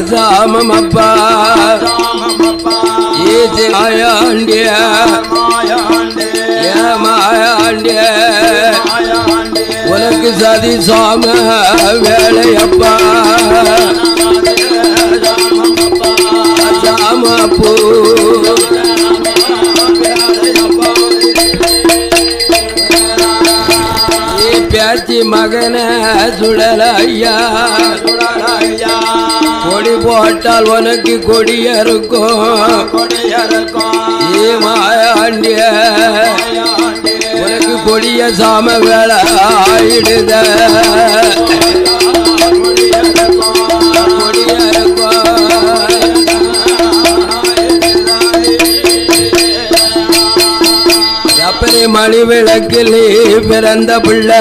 சாமமப்பா ராமமப்பா easy மாயாண்டிய மாயாண்டே ஏமாயாண்டிய மாயாண்டே உனக்கு சதி சாம வேலையப்பா சாமப்பூ நீ பேச்சு மகன சுடல ஐயா சுடலையா கொடி போட்டால் உனக்கு கொடிய இருக்கும் கொடியருக்கும் ஏ மாயாண்டிய மாயாண்டே உனக்கு கொடிய சாம வேலை ஆயிடுத கொடிய இருக்கும் எப்படி மணி விளக்கில் நீ பிறந்த பிள்ளை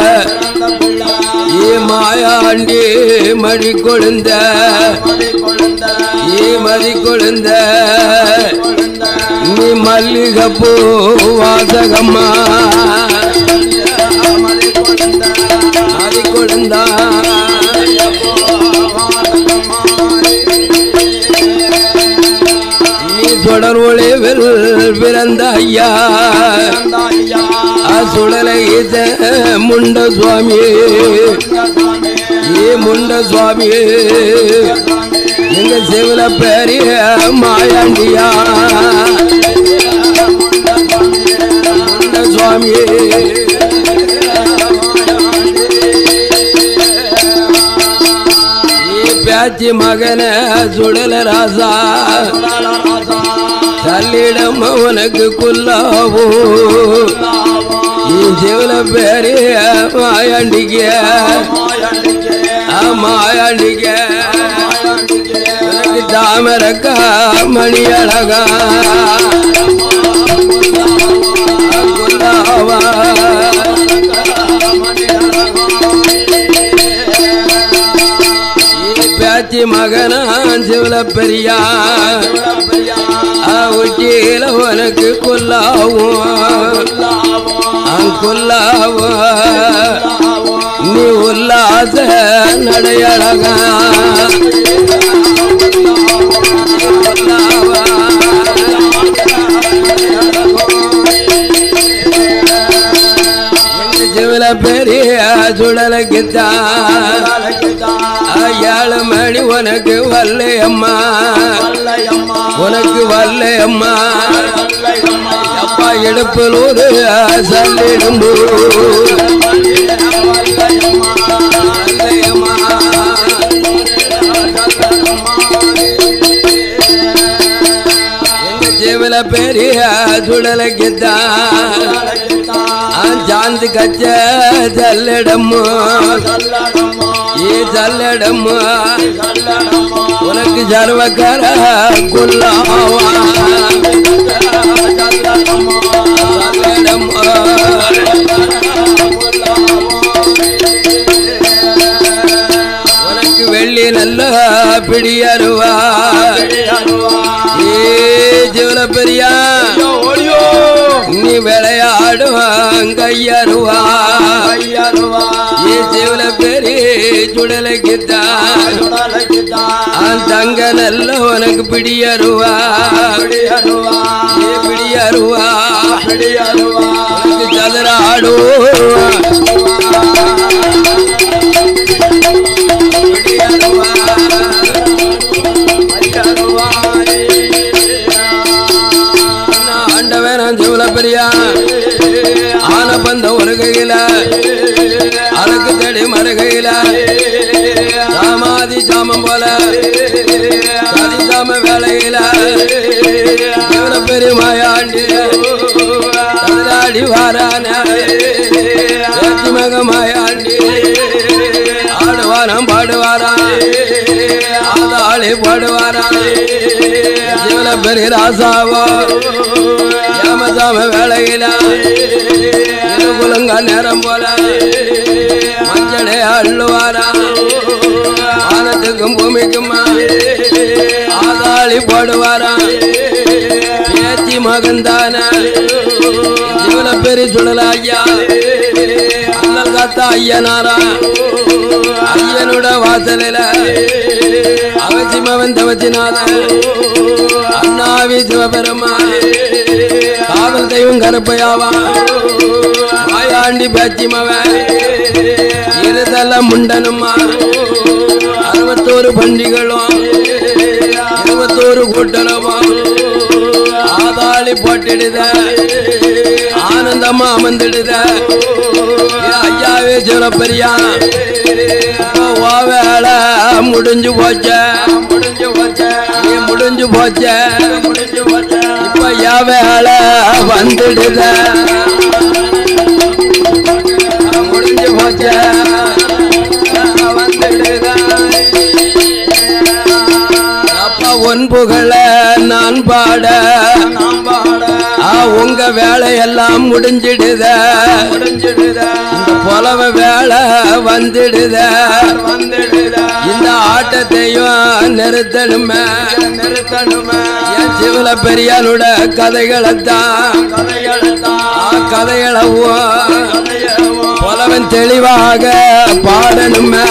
ஏ மாயாண்டி மணி கொழுந்த ஏ மதி கொழுந்த நீ மல்லிகை பூ வாசகம்மா மதி கொழுந்தா நீ தொடர் ஒளிவில் பிறந்த ஐயா சுடலை இத முண்ட சுவாமி ஏ முண்ட சுவாமி எங்க சிவல பெரிய மாயாண்டியா முண்ட சுவாமி ஏ பேச்சு மகன சுடல ராசா தள்ளிடம் உனக்கு குல்லாவோ என் சிவல பெரிய மாயாண்டிக்க மாயாண்டிக்க உனக்கு தாமரக்கா மணி அழகா குல்லாவா ஏ பேச்சு மகனான் சிவல பெரியா உச்சியில உனக்கு கொல்லாவும் கொல்லாவும் நீ உல்லாச நடையழகா சிவல பெரிய சுடலுக்குத்தான் ஏழு மணி உனக்கு வல்லையம்மா உனக்கு வல்லையம்மா அப்பா இடுப்பில் ஒரு சல்லிடும்பு வல்லையம்மா எங்க ஜீவல பெரிய சுடலுக்குத்தான் சாந்து கச்ச ஜல்லடம்மு ஏ ஜல்லடம்மு உனக்கு சர்வக்கர குல்லாவா ஜல்லடம்மு உனக்கு வெள்ளி நல்ல பிடியருவா ஏ ஜீவல பெரியா நீ விளையாடுவாங்கையருவா ஏ ஜீவல பெரிய சுடலைக்குத்தான் தங்க நல்ல உனக்கு பிடியருவா ஏ பிடியருவா உனக்கு சதுராடுவா பிடியருவா ஆண்டவன் நான் ஜீவல பெரியா ஆன பந்த ஒரு கையில அழகு தேடி மறுகையில சாமாதி சாமம் போல சதி சாம வேலையில ஜீவன பெருமாயாண்டி தந்தாடி வாரான ஏற்றி மகமாயாண்டி ஆடுவாராம் பாடுவாராம் ஆதாளி பாடுவாராம் ஜீவன பெரிய ராசாவோ ஏமசாம வேலையில குலங்க நேரம் போல மஞ்சளே அள்ளுவாரா வானத்துக்கும் பூமிக்குமா ஆதாளி போடுவாரா பேச்சி மகந்தான ஜீவன பெரிய சுடல ஐயா அண்ணல் காத்தா ஐயனாரா ஐயனோட வாசலில அவ சிவன் தவத்தினாதன் அண்ணாவி சிவபெருமான் காவல் தெய்வம் கருப்பையாவான் மாயாண்டி பேச்சிமவன் இருதல முண்டனுமா அறுபத்தோரு பண்டிகளும் இருபத்தோரு கூட்டணமும் ஆதாளி போட்டிடுத ஆனந்தமா அமர்ந்திடுத ஏ ஐயாவே சிவப்பெரியான் ஓ வேலை முடிஞ்சு போச்ச முடிஞ்சு போச்ச நீ முடிஞ்சு போச்ச முடிஞ்சு போச்ச இப்ப என் வேலை வந்துடுத முடிஞ்சு போச்ச அப்பா உன் புகழ நான் பாட நாம் பாட ஆ உங்க வேலையெல்லாம் முடிஞ்சிடுத முடிஞ்சிடுத இந்த புலவ வேலை வந்துடுத வந்துடுத இந்த ஆட்டத்தையும் நிறுத்தணுமே நிறுத்தணுமே என் சிவல பெரியானோட கதைகளைத்தான் கதையெழுத்தான் ஆ கதைகளவும் கதையவும் புலவன் தெளிவாக பாடணுமே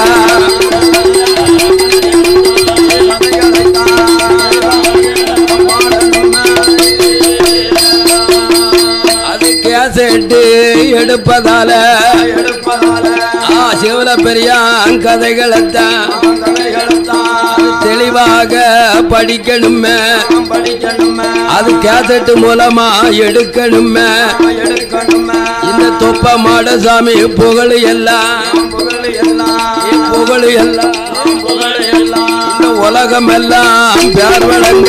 அது கேசட்டு எடுப்பதால எடுப்பதால ஆ சிவல பெரியான் கதைகளைத்தான் கதையெழுத்தான் தெளிவாக படிக்கணுமே படிக்கணுமே அது கேசட்டு மூலமா எடுக்கணுமே எடுக்கணுமே இந்த தொப்ப மாடசாமி புகழ் எல்லாம் புகழ் எல்லாம் புகழ் எல்லாம் புகழ் எல்லாம் இந்த உலகம் எல்லாம் பேர் வழங்க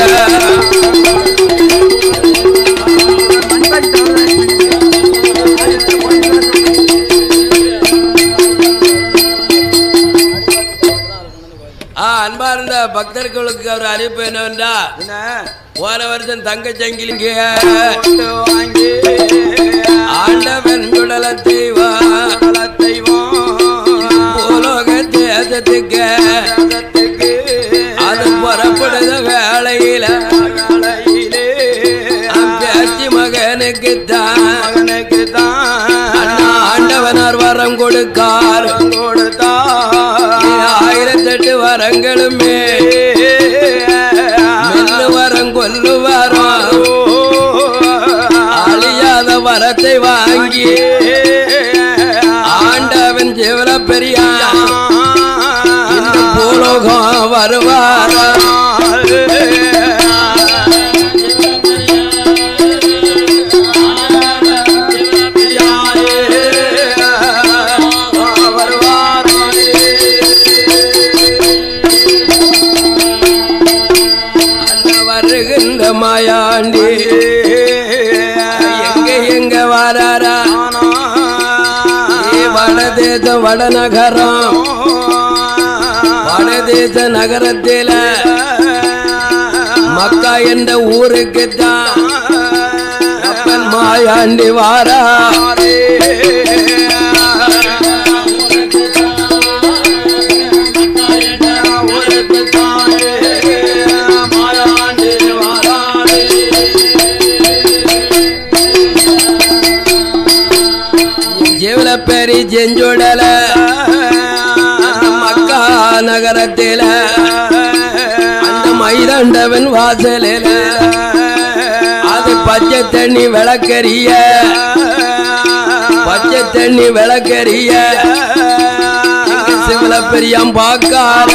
ஆ, அன்பார்ந்த பக்தர்களுக்கு அவர் அறிவிப்பு என்னவென்றா என்ன போன வருஷம் தங்க சங்கிலிங்க கொண்டு வாங்கி ஆண்டவன் குடலத்தை வா தெய்வம் பூலோக தேசத்துக்கு ஜகத்துக்கு அது புறப்படுத வேளையில வேளையிலே பேச்சு மகனுக்கு தான் மகனுக்கு தான் ஆண்டவனார் வரம் கொடுக்கார் கொடுத்தா ஆயிரத்தெட்டு வரங்களுமே மெல்லு வரம் கொல்லு வரம் அழியாத வரத்தை வாங்கி ஆண்டவன் ஜீவன பெரியான் இந்த பூலோகம் வருவாரா அந்த வருகின்ற மாயாண்டி எங்க எங்க வராரா ஏ வடதேச வடநகரம் வடதேச நகரத்தில மக்கா என்ற ஊருக்கு தான் அப்பன் மாயாண்டி வாரா ஜீவல பேரி செஞ்சோடல மக்கா நகரத்தில அந்த மைதாண்டவன் வாசலில அது பச்சை தண்ணி விளக்கரிய பச்சை தண்ணி விளக்கரிய சிவல பெரியாம் பார்க்கார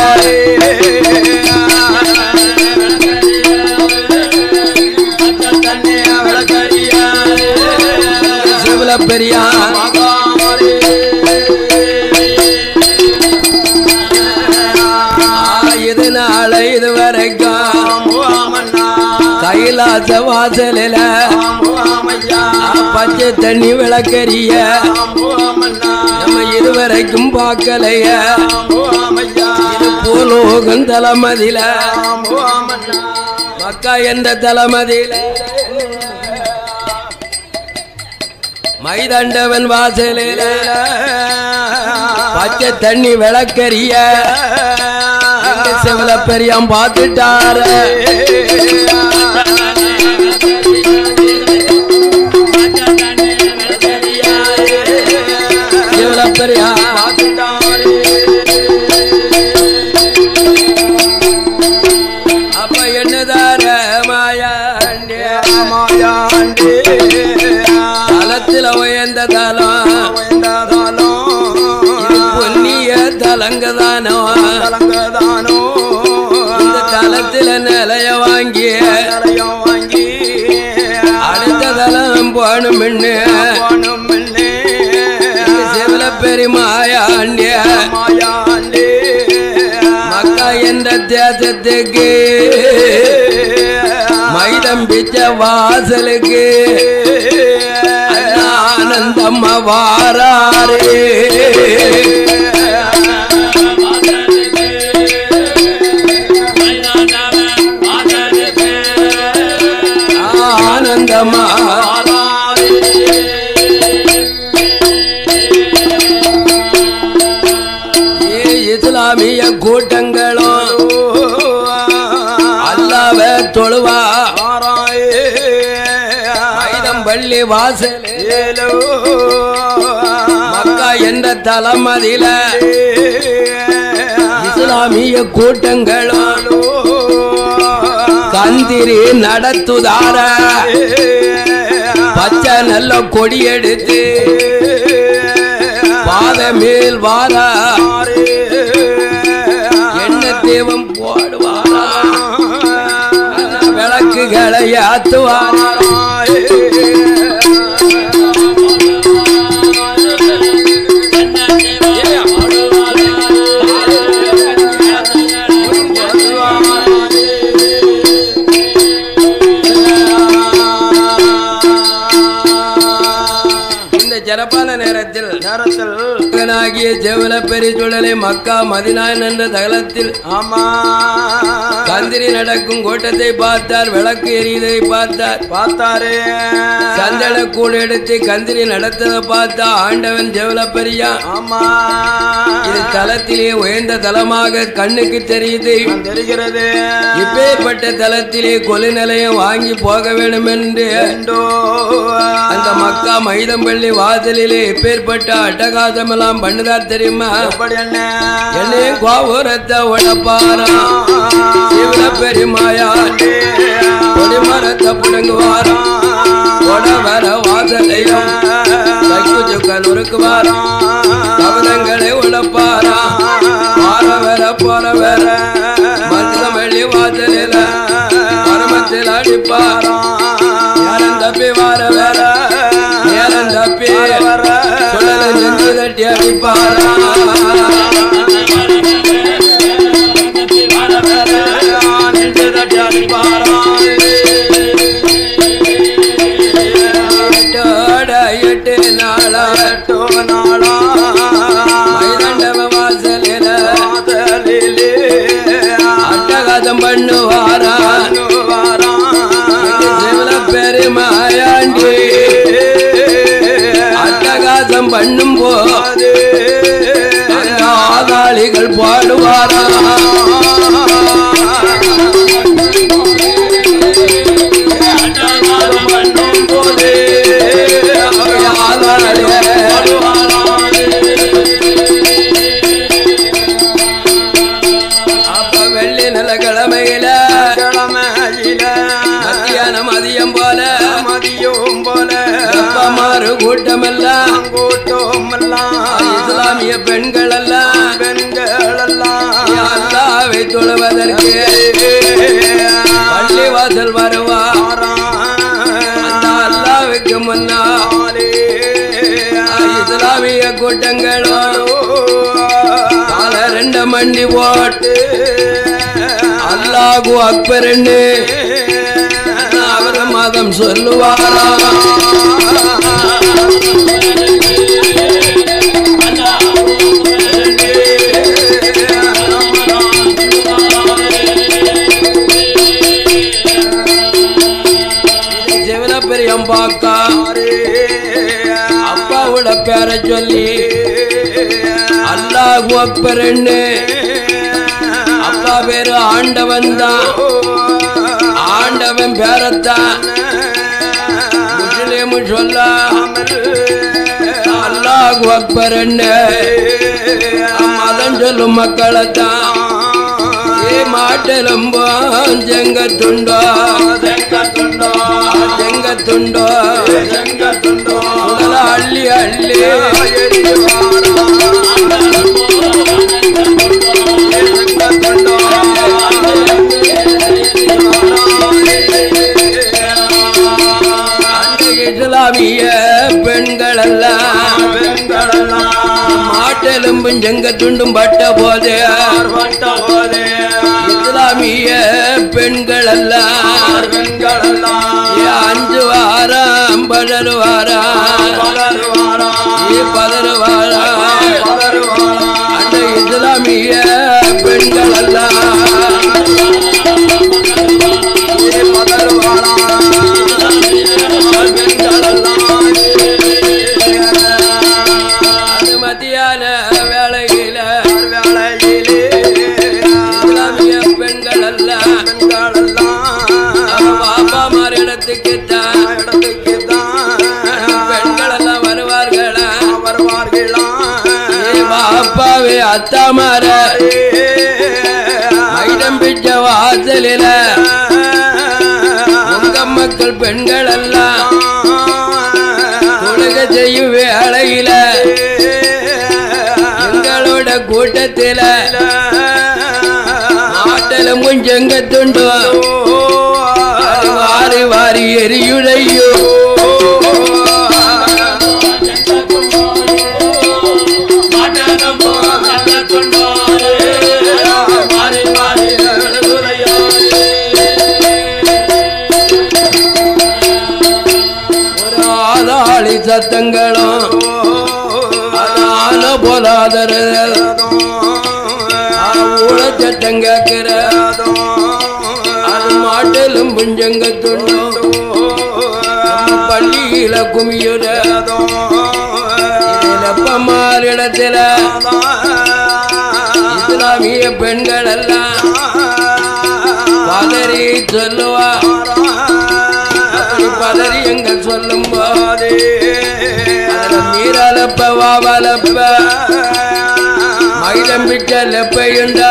சிவல பெரியாம் இதனால இது வரைக்கும் கைலாச வாசலில பச்சை தண்ணி விளக்கரிய நம்ம இதுவரைக்கும் பார்க்கலைய இது பூலோகம் தலைமதியில மக்கா என்ற தலைமதியில மைதண்டவன் வாசலில பச்சை தண்ணி விளக்கரிய சிவல பெரியாம் பார்த்துட்டாரு சிவல பெரியா அப்பானும் மின்னு வானும் மின்னே சிவல பெருமாயாண்டிய மாயாண்டே மக்கா என்ற தேசத்துக்கு மைதம் பிச்ச வாசலுக்கு ஆனந்தம் வாராரே ஆனந்தமா ஏ இஸ்லாமிய கூட்டங்களும் அல்லாவ தொழுவா மைதம் பள்ளி வாசல் மக்கா என்ற தலமதில இஸ்லாமிய கூட்டங்களும் கந்திரி நடத்துதார பச்சை நல்ல கொடி எடுத்து பாத மேல் வாரா என்ன தேவம் போடுவாரா விளக்குகளை ஆத்துவாரா இந்த சிறப்பான நேரத்தில் நேரத்தில் மகனாகிய செவல பெரிசுடலை மக்கா மதினா என்ற தகலத்தில் ஆமா கந்திரி நடக்கும் கோட்டத்தை பார்த்தார் விளக்கு எரியுதை பார்த்தார் பார்த்தாரே சந்தன கூடு எடுத்து கந்திரி நடத்ததை பார்த்தா ஆண்டவன் ஜெவல பெரியா ஆமா இது தலத்திலே உயர்ந்த தலமாக கண்ணுக்கு தெரியுது தெரிகிறது இப்பேற்பட்ட தலத்திலே கொலை நிலையம் வாங்கி போக வேண்டும் என்று உண்டோ. அந்த மக்கா மைதம்பள்ளி வாசலிலே இப்பேற்பட்ட அட்டகாசமெல்லாம் பண்ணுதார் தெரியுமா எப்படி என்ன என்னையும் கோபுரத்தை உடப்பாரா சிவன பெருமாயா கொடிமரத்தை புடுங்குவாரா கொடவர வாசலையும் சக்கு சுக்க நுறுக்குவாரா கவனங்களை உழப்பாரா வார வர போற வர மருதமள்ளி வாசலில மரமத்தில் அடிப்பாரா நேரம் தப்பி வார வர நேரம் தப்பி சுழல நெஞ்சு தட்டி அடிப்பாரா எட்டோட எட்டு நாளா மைதண்டவ வாசலில அட்டகாசம் பண்ணுவாரா சிவன பெருமாயாண்டி அட்டகாசம் பண்ணும் போது அந்த ஆதாளிகள் பாடுவாரா அப்ப வெள்ளி நில கிழமையில மத்தியானம் அதிகம் போல மதியம் போல அப்பமாறு கூட்டமெல்லாம் கூட்டம் எல்லாம் இஸ்லாமிய பெண்கள் எல்லாம் பெண்கள் எல்லாம் அல்லாவை தொழுவதற்கு பள்ளி வாசல் வருவா அந்த அல்லாவுக்கு முன்னா இஸ்லாமிய கூட்டங்களும் கால ரெண்டு மண்டி போட்டு அல்லாஹு அக்பர்ன்னு அவர் மதம் சொல்லுவாரா ஜெவன பெரியம் பாக்கா அப்பாவோட பேரை சொல்லி அல்லாஹு அக்பர்ன்னு அப்பா பேரு ஆண்டவன் தான் ஆண்டவன் பேரத்தான் முஸ்லிம் சொல்ல அல்லாஹு அக்பர் என்ன மதம் சொல்லும் மக்களைத்தான் ஏ மாட்டெலும்போ செங்கத்துண்டோ செங்கத்துண்டோ செங்கத்துண்டோ செங்கத்துண்டோ உடல அள்ளி அள்ளி அந்த இஸ்லாமிய மாட்டெலும்பும் செங்க துண்டும் பட்ட போதே பட்ட போதே இஸ்லாமிய பெண்கள் எல்லாம் பெண்களெல்லாம் ஏ அஞ்சு வாரம் படரு வாரம் பலருவாரா ஏ பதறு வாரம் பலருவாரா அந்த இஸ்லாமிய பெண்கள் எல்லாம் ஏ பலருவாரா பெண்களெல்லாம் அது மத்தியான வேளையில வேளையிலே இஸ்லாமிய பெண்கள் எல்லாம் பெண்களெல்லாம் பாப்பா மாரிடத்துக்கு தான் இடத்துக்குத்தான் பெண்கள் எல்லாம் வருவார்களா வருவார்களாம் ஏ பாப்பாவே அத்தா மாற மைடம் பிச்ச வாசலில உங்க மக்கள் பெண்கள் எல்லாம் தொழுக செய்யும் வேளையில எங்களோட கூட்டத்தில ஆட்டலும் கொஞ்சங்க துண்டு அது வாரி வாரி எரியுடையோ ஒரு ஆதாளி சத்தங்களும் அதான போதாதர ஊழ சத்தம் கேட்கிற அது மாட்டலும் புஞ்சங்க துண்டும் நம்ம பள்ளியில குமியுற மாறிடத்துல இஸ்லாமிய பெண்கள் எல்லாம் பதறி சொல்லுவா அப்படி பதறி எங்க சொல்லும் போது அதுல மீறலப்ப வாவலப்ப மைடம் விட்ட லெப்பையுண்டா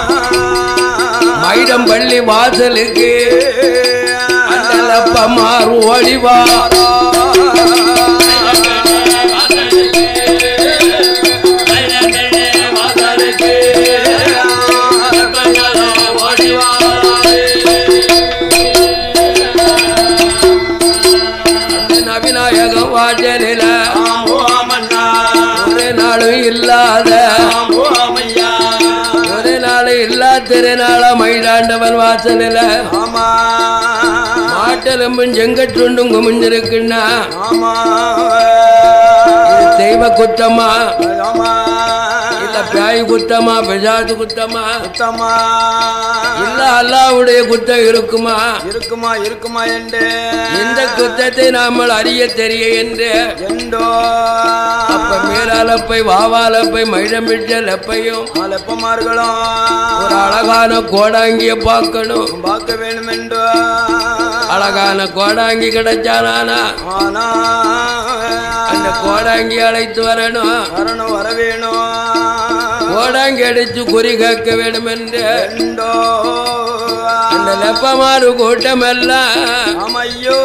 மைடம் பள்ளி வாசலுக்கு அந்த லப்ப மாறு ஓடிவா நவிநாயகம் வாசலில ஒரு நாளும் இல்லாத ஒரு நாளும் இல்லா திருநாள மயிலாண்டவன் வாசலில மாட்டெலும்பும் செங்கட்டுண்டும் குமிஞ்சிருக்குன்னா இது தெய்வ குத்தமா இல்ல பேய் குத்தமா பிசாசு குத்தமா இல்ல அல்லாவுடைய குத்தம் இருக்குமா இருக்குமா இருக்குமா என்று இந்த குத்தத்தை நாமல் அறிய தெரிய என்று எண்டோ அப்ப மேலாலப்பை வாவாலப்பை மைடமிட்ட லப்பையும் அலப்பமார்களும் ஒரு அழகான கோடாங்கிய பார்க்கணும் பார்க்க வேண்டும் என்றோ அழகான கோடாங்கி கிடைச்சானா ஆனா அந்த கோடாங்கி அழைத்து வரணும் வரணும் வர வேணும் கோடாங்கி அடிச்சு குறி கேட்க வேண்டும் என்று எண்டோ அந்த லெப்பமாறு கூட்டம் எல்லாம் அமையோ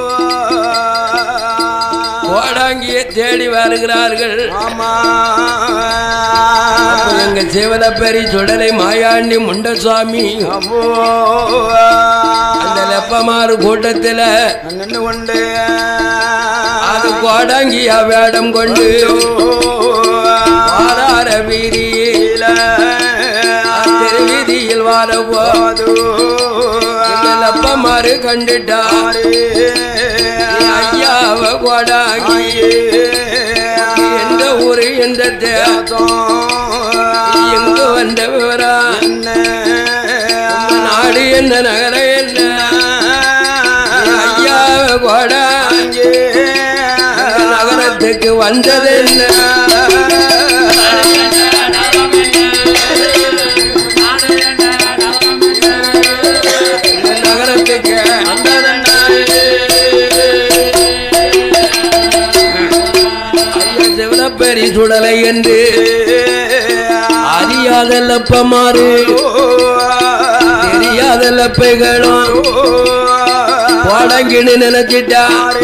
கோடாங்கியை தேடி வருகிறார்கள் ஆமா அப்ப எங்க சிவலப்பெரி சுடலை மாயாண்டி முண்டசுவாமி அம்மோ அந்த லெப்பமாறு கூட்டத்துல நின்று கொண்டு அது கோடாங்கியா வேடம் கொண்டு வாரார வீதியில் திருவீதியில் வாரவோ எங்க லப்பமாறு கண்டுட்டா ஐயாவ கோடாங்கி எந்த ஊரு எந்த தேசம் எங்க வந்த விவரம் உங்க நாடு என்ன நகரம் என்ன ஐயாவ கோடாங்கி எங்க நகரத்துக்கு வந்தது என்ன இந்த நகரத்துக்கு ஐயா சிவலப்பெரி சுடலை என்று அறியாத லப்பமாறு தெரியாத லப்பைகளும் கோடங்கின்னு நினைச்சிட்டா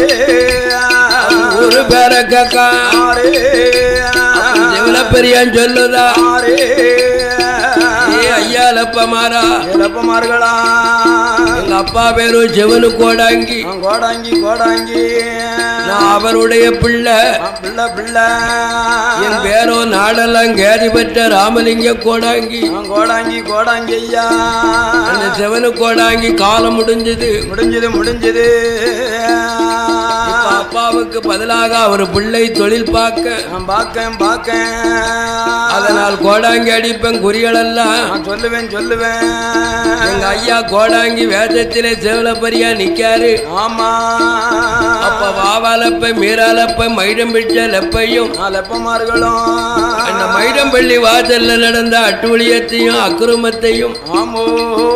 ஒரு பேர கக்கா சிவலப்பெரியான் சொல்லுதா ஏ ஐயா லப்பமாரா ஏலப்பமார்களா எங்க அப்பா பேரு செவனு கோடாங்கி கோடாங்கி கோடாங்கி நான் அவருடைய பிள்ளை ஆ, பிள்ளை பிள்ளை என் பேரோ நாடெல்லாம் கேதி பெற்ற ராமலிங்க கோடாங்கி ஆ, கோடாங்கி கோடாங்கி ஐயா அந்த செவனு கோடாங்கி காலம் முடிஞ்சது முடிஞ்சது முடிஞ்சது இப்ப அப்பாவுக்கு பதிலாக அவர் பிள்ளை தொழில் பார்க்க நான் பார்க்கேன் பார்க்கேன் அதனால் கோடாங்கி அடிப்பேன் குறிகளெல்லாம் நான் சொல்லுவேன் சொல்லுவேன் எங்க ஐயா கோடாங்கி வேதத்திலே செவலப்பரியா நிக்காரு ஆமா அப்ப வாவாலப்பை மீராலப்பை மைடம்பிடிச்ச லப்பையும் நான் லெப்பமார்களும் அந்த மைடம்பள்ளி வாசல்ல நடந்த அட்டுழியத்தையும் அக்குருமத்தையும் ஆமோ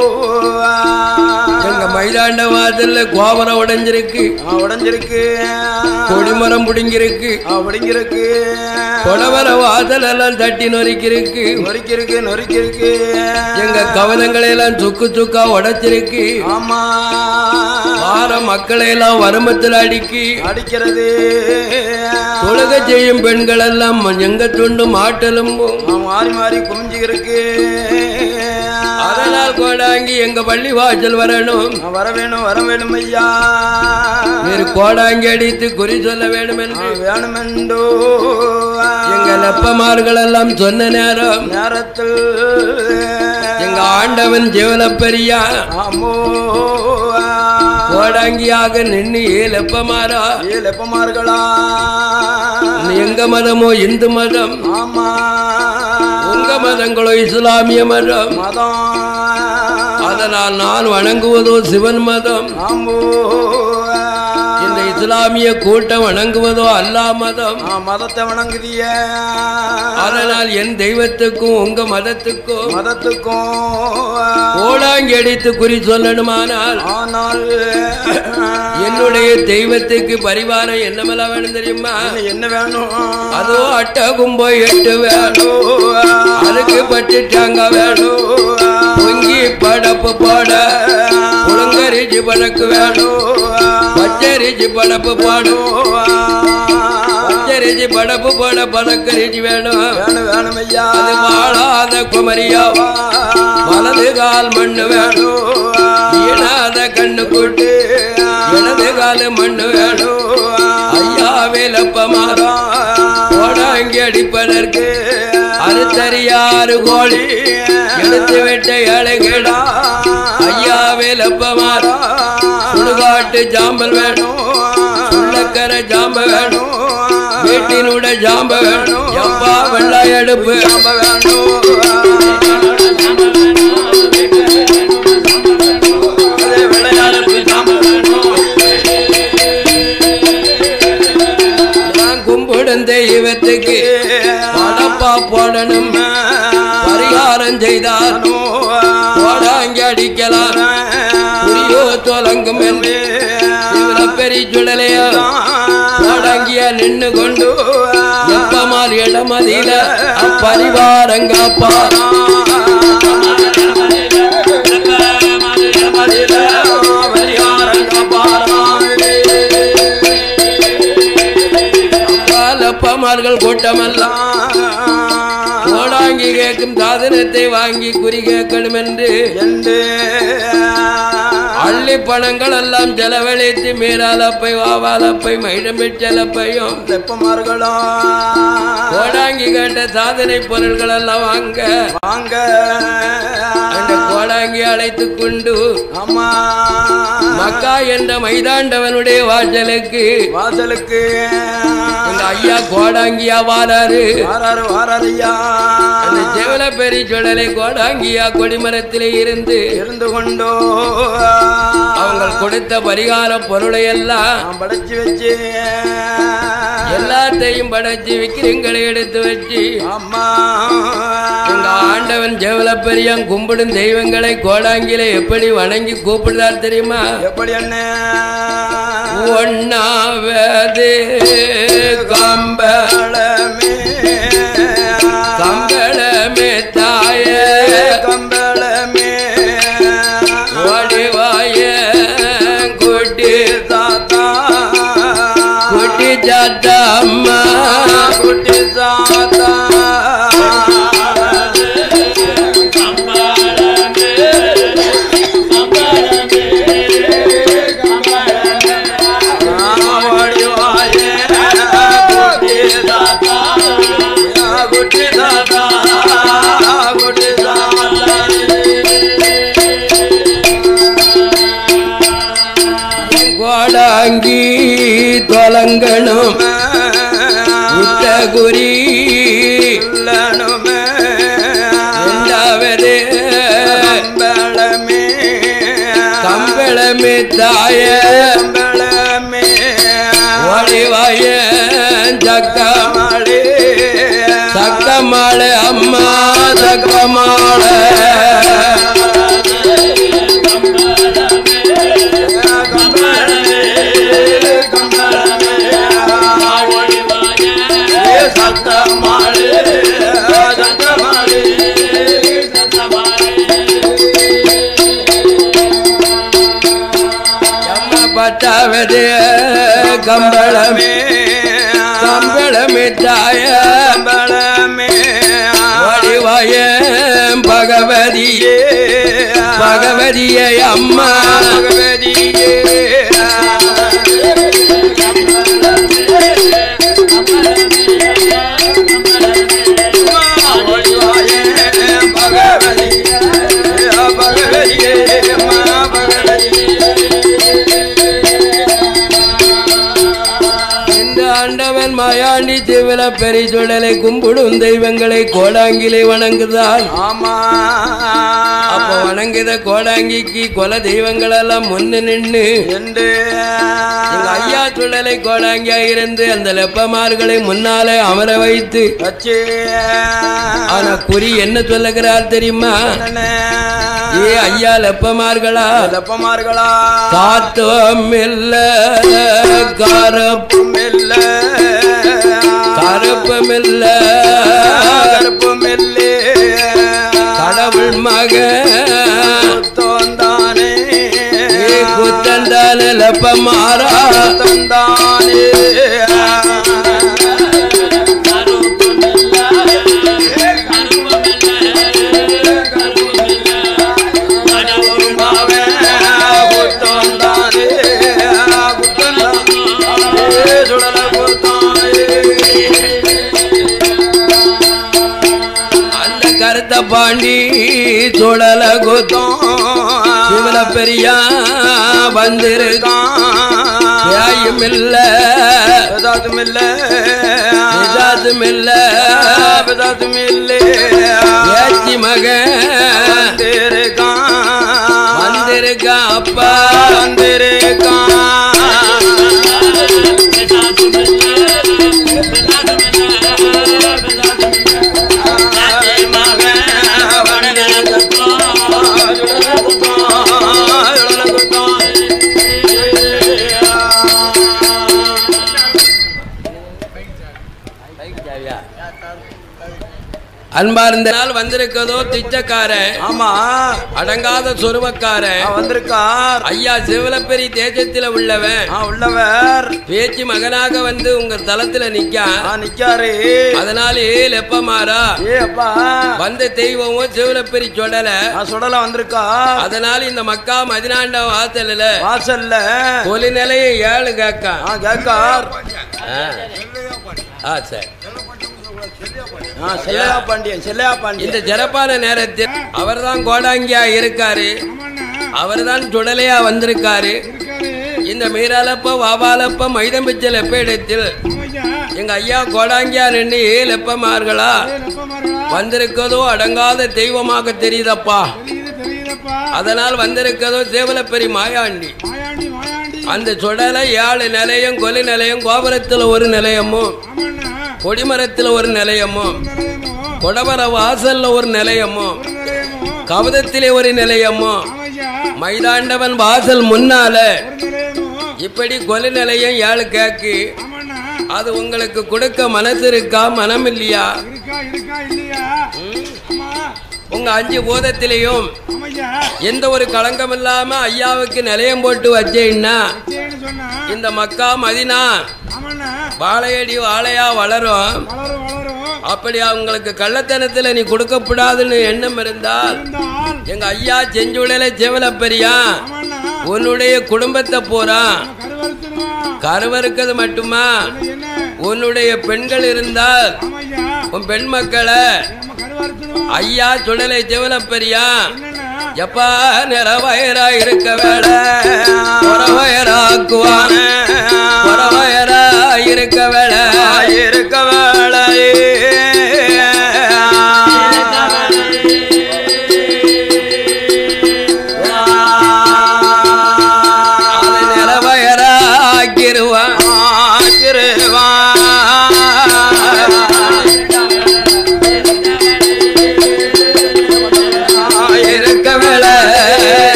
எங்க மைதாண்ட வாசல்ல கோபுரம் உடைஞ்சிருக்கு ஆ, உடைஞ்சிருக்கு கொடிமரம் புடிங்கிருக்கு ஆ, உடைங்கிருக்கு கொடவர வாசல் எல்லாம் தட்டி நொறுக்கிருக்கு நொறுக்கிருக்கு நொறுக்கிருக்கு எங்க கவனங்களை எல்லாம் சுக்கு சுக்கா உடைச்சிருக்கு ஆமா வார மக்களை எல்லாம் வருமத்தில் அடிக்கி அடிக்கிறது தொழுக செய்யும் பெண்கள் எல்லாம் எங்க துண்டு மாட்டெலும்பும் ஆ, மாறி மாறி குமிஞ்சுகிருக்கு அதனால் கோடாங்கி எங்க பள்ளி வாசல் வரணும் ஆ, வர வேணும் வர வேணும் ஐயா நீர் கோடாங்கி அடித்து குறி சொல்ல வேண்டும் ஆ, என்று வேணுமெண்டோ எங்க லப்பமார்கள் எல்லாம் சொன்ன நேரம் நேரத்தில் எங்க ஆண்டவன் ஜீவனப்பெரியா ஆமோ கோடாங்கியாக நின்று ஏ லப்பமாரா லெப்பமார்களா எங்க மதமோ இந்து மதம் ஆமா உங்க மதங்களோ இஸ்லாமிய மதம் மதம் அதனால் நான் வணங்குவதோ சிவன் மதம் ஆமோ இந்த இஸ்லாமிய கூட்டம் வணங்குவதோ அல்லா மதம் ஆ, மதத்தை வணங்குதிய அதனால் என் தெய்வத்துக்கும் உங்க மதத்துக்கும் மதத்துக்கும் கோடாங்கி அடித்து குறி சொல்லணுமானால் ஆனால் என்னுடைய தெய்வத்துக்கு பரிவாரம் என்னமெல்லாம் வேணும் தெரியுமா என்ன வேணும் அதோ அட்ட கும்போ எட்டு வேணும் அதுக்கு பட்டுட்டாங்க வேணும் பொங்கி படப்பு போட புழுங்கரிச்சி பழக்கு வேணும் பச்சரிச்சி படப்பு போடும் பச்சரிச்சி படப்பு போட பழக்கரிச்சி வேணும் வேணும் வேணும் ஐயா அது வாழாத குமரியா வலது கால் மண்ணு வேணும் ஈனாத கண்ணு கூட்டு இடது கால் மண்ணு வேணும் ஐயா வேலப்பமாரா கோடாங்கி அடிப்பதற்கு அறுத்தறியாறு கோழி எடுத்து விட்ட ஏழைகளா ஐயா வேலப்பமாரா சுடுகாட்டு ஜாம்பல் வேணும் உள்ளக்கர ஜாம்ப வேணும் வீட்டினோட ஜாம்ப வேணும் எப்பா வெள்ளாய் அடுப்பு நான் கும்பிடும் தெய்வத்துக்கு படப்பா போடணும் பரிகாரம் செய்தார் போடாங்க அடிக்கலாம் புரியோ தொலங்கும் என்று பெரிய சுடலையோ போடாங்கிய நின்னு கொண்டு எப்பமால் இடமதியில அப்பரிவாரங்கப்பா அப்பமார்கள் கூட்டமெல்லாம் கோடாங்கி கேட்கும் சாதனத்தை வாங்கி குறி கேட்கணும் என்று அள்ளி பணங்கள் எல்லாம் செலவழித்து மீராலப்பை வாவாலப்பை மைடம்பிச்சலப்பையும் கோடாங்கி கேட்ட சாதனை பொருள்கள் எல்லாம் வாங்க வாங்க அந்த கோடாங்கி அழைத்து கொண்டு அம்மா மக்கா என்ற மைதாண்டவனுடைய வாசலுக்கு வாசலுக்கு எங்க ஐயா கோடாங்கியா வாராரு வாராரு வாராரு ஐயா அந்த செவல பெரிய சுடலை கோடாங்கியா கொடிமரத்திலே இருந்து இருந்து கொண்டோ அவங்க கொடுத்த பரிகார பொருளை எல்லாம் நான் படைச்சு வச்சு எல்லாத்தையும் படைச்சு விக்கிரங்களை எடுத்து வச்சு அம்மா எங்க ஆண்டவன் ஜெவல பெரியான் கும்பிடும் தெய்வங்களை கோடாங்கில எப்படி வணங்கி கூப்பிடுறார் தெரியுமா எப்படி என்ன ஒன்னாவது கம்ப கம்பளமே கம்பளமே தாயே கம்பளமே வடிவாய குட்டி தாத்தா குட்டி சாத்தா அம்மா குட்டி தாத்தா விளங்கணும் உத்த குறி உள்ளனுமே இரண்டாவது அம்பளமே கம்பளமே தாய அம்பளமே ஒளிவாய சக்கமாளே சக்கமாளே அம்மா சக்கமாளே அம்மா பட்டாவது கம்பளமே கம்பளமே தாய ஒளிவாய பகவதியே பகவதியே அம்மா இந்த ஆண்டவன் மாயாண்டி சிவல பெரிசுடலை கும்பிடும் தெய்வங்களை கோடாங்கிலே வணங்குதான் ஆமா அப்ப வணங்குத கோடாங்கிக்கு கொல தெய்வங்கள் எல்லாம் முன்னு நின்று என்று எங்க ஐயா சுடலை கோடாங்கியா இருந்து அந்த லெப்பமார்களை முன்னாலே அமர வைத்து வச்சு ஆனா குறி என்ன சொல்லுகிறார் தெரியுமா ஏ ஐயா லெப்பமார்களா லப்பமார்களா காத்தோம் இல்ல கருப்பு மெல்ல கருப்பும் இல்ல கருப்பும் மெல்லே கடவுள் மக தோந்தானே குத்தந்தான லெப்பமாறா தந்தானே அந்த கருத்த பாண்டி சுடல குத்தம் சிவல பெரியா வந்திருக்கான் நியாயம் இல்ல நிஜாத்தும் இல்ல ஏச்சி மக வந்திருக்கா அப்பா அன்பார்ந்த நாள் வந்திருக்கதோ திச்சக்காரன் ஆமா அடங்காத சொருவக்காரன் ஆ, வந்திருக்கார் ஐயா சிவலப்பெரி தேஜத்துல உள்ளவன் ஆ, உள்ளவர் பேச்சு மகனாக வந்து உங்க தளத்துல நிக்கான் ஆ, நிக்காரு அதனாலே லெப்பமாறா ஏ அப்பா வந்த தெய்வமும் சிவலப்பெரி சொல்லல ஆ, சுடல வந்திருக்கார் அதனால இந்த மக்கா மதினாண்ட வாசல்ல வாசல்ல கொலி நிலையை ஏழு கேக்கா ஆ கேக்கார் ஆ சரி ஆ செல்லையா பாண்டியன் செல்லையா பாண்டியன் இந்த சிறப்பான நேரத்தில் அவர்தான் கோடாங்கியா இருக்காரு அவர்தான் சுடலையா வந்திருக்காரு இந்த மீராலப்ப வாவாலப்ப மைதம்பிச்சல் எப்ப இடத்தில் எங்க ஐயா கோடாங்கியா ரெண்டு லெப்பமார்களா வந்திருக்கதோ அடங்காத தெய்வமாக தெரியுதப்பா அதனால் வந்திருக்கதோ சேவலப்பெரி மாயாண்டி அந்த சுடலை ஏழு நிலையம் கொலி நிலையம் கோபுரத்துல ஒரு நிலையமும் கொடிமரத்துல ஒரு நிலையமும் கொடவர வாசல்ல ஒரு நிலையமும் கவதத்திலே ஒரு நிலையமும் மைதாண்டவன் வாசல் முன்னால இப்படி கொலை நிலையம் ஏழு கேக்கு அது உங்களுக்கு கொடுக்க மனசு இருக்கா மனம் இல்லையா இருக்கா இருக்கா இல்லையா அம்மா உங்க அஞ்சு போதத்திலையும் ஆமையா எந்த ஒரு களங்கம் இல்லாம ஐயாவுக்கு நிலையம் போட்டு வச்சேன்னா சரின்னு சொன்னா இந்த மக்கா மதினா ஆமாண்ணா வாழையடி வாழையா வளரும் வளரும் வளரும் அப்படி அவங்களுக்கு கள்ளத்தனத்துல நீ கொடுக்கப்படாதுன்னு எண்ணம் இருந்தால் இருந்தால் எங்க ஐயா செஞ்சுடல செவலப்பெரியா ஆமாண்ணா உன்னுடைய குடும்பத்தை பூரா கருவறுத்துருவான் கருவறுக்கிறது மட்டுமா என்ன உன்னுடைய பெண்கள் இருந்தால் ஆமையா உன் பெண் மக்களை நம்ம கருவறுத்துருவான் ஐயா சுடலை செவலப்பெரியா என்னண்ணா எப்பா நிறவயரா இருக்க வேட புறவயராக்குவான் புறவயரா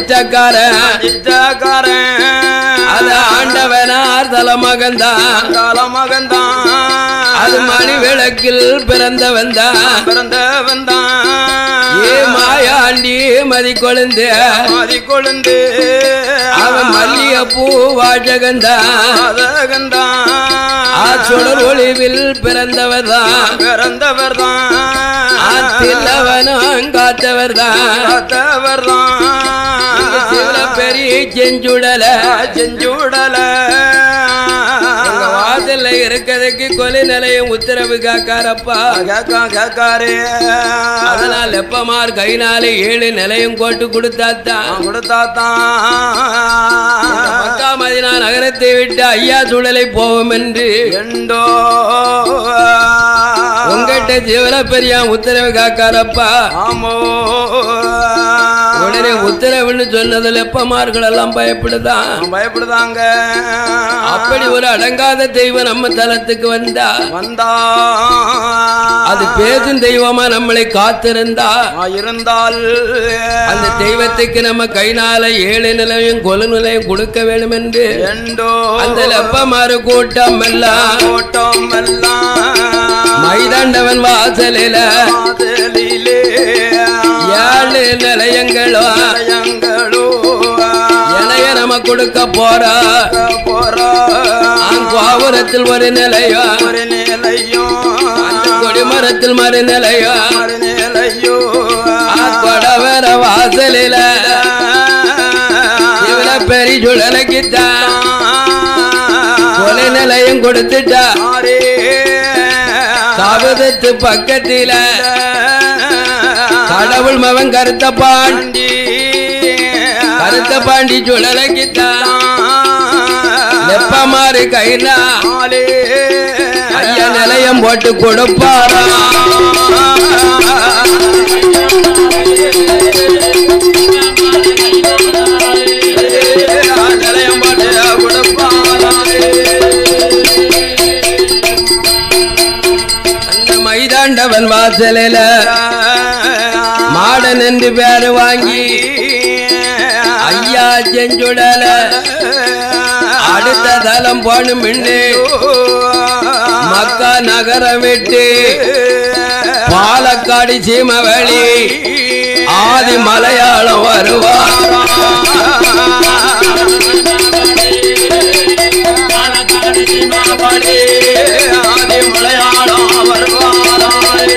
அதிர்ஷ்டக்காரன் அதிர்ஷ்டக்காரன் அது ஆண்டவனார் தலமகன்தான் கால மகன்தான் அது மணி விளக்கில் பிறந்தவன் தான் பிறந்தவன் தான் ஏ மாயாண்டி மதி கொழுந்து மதி கொழுந்து அவன் மல்லிய பூ வாஜகந்தான் அதகந்தான் சுடர் ஒளிவில் பிறந்தவர் தான் பிறந்தவர் தான் ஆத்தில்லவனும் காத்தவர் தான் காத்தவர் தான் பெரிய செஞ்சுடல செஞ்சுடல உங்க வாசல்ல இருக்கிறதுக்கு கொலை நிலையம் உத்தரவு காக்காரப்பா கேக்கா கேக்காரே அதனால் எப்பமார் கைனாலே ஏழு நிலையம் போட்டு கொடுத்தாத்தான் கொடுத்தாத்தான் மக்கா மதினா நகரத்தை விட்டு ஐயா சுடலை போவோம் என்று எண்டோ உங்ககிட்ட ஜீவன பெரியா உத்தரவு காக்காரப்பா ஆமோ உடனே உத்தரவுன்னு சொன்னதுல எப்பமார்கள் எல்லாம் பயப்படுதான் பயப்படுதாங்க அப்படி ஒரு அடங்காத தெய்வம் நம்ம தலத்துக்கு வந்தா வந்தா அது பேசும் தெய்வமா நம்மளை காத்திருந்தா இருந்தால் அந்த தெய்வத்துக்கு நம்ம கைனால ஏழு நிலையும் கொலு நிலையம் கொடுக்க வேண்டும் என்று எண்டோ அந்த லெப்பமாறு கூட்டம் எல்லாம் ஓட்டம் எல்லாம் மைதாண்டவன் வாசலில காதலிலே ஏழு நிலையங்களோ பயங்களோ இணைய நம்ம கொடுக்க போறா போறா கோபுரத்தில் ஒரு நிலையோ ஒரு நிலையும் அந்த கொடிமரத்தில் மறு நிலையோ ஒரு நிலையோ கொடவர வாசலில இவள பெரிய சுழலைக்குத்தான் கொலை நிலையம் கொடுத்துட்டா காபதத்து பக்கத்தில கடவுள் மவன் கருத்த பாண்டி கருத்த பாண்டி சுழலைக்குத்தான் வெப்பமாறு கைனா ஐயா நிலையம் போட்டு கொடுப்பாரா நிலையம் பாட்டு கொடுப்பாரே அந்த மைதாண்டவன் வாசலில மாடன் என்று பேரு வாங்கி ஐயா செஞ்சுடல அடுத்த தலம் போனும் மின்னு மக்கா நகரம் விட்டு பாலக்காடு சீமவழி ஆதி மலையாளம் வருவாரா மலையாளம் வருவாராய்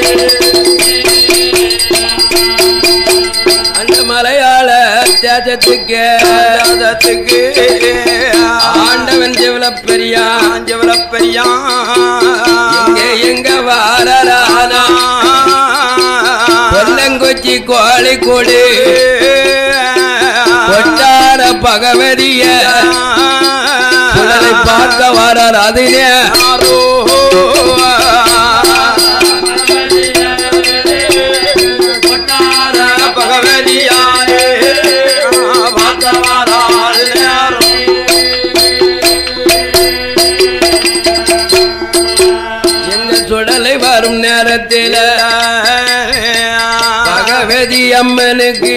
அந்த மலையாள தேசத்துக்கு ஜாதத்துக்கு ஆண்டவன் ஜெவல பெரியா ஆஞ்சவர பெரியா எங்க எங்க வாரரானா கொல்லங்கொச்சி கோழி கொடு கொட்டார பகவதிய குழலை பார்க்க வரார் அதிலே பகவதியாரே பார்த்தவாரால் நேரம் எங்க சுடலை வரும் நேரத்தில பகவதி அம்மனுக்கு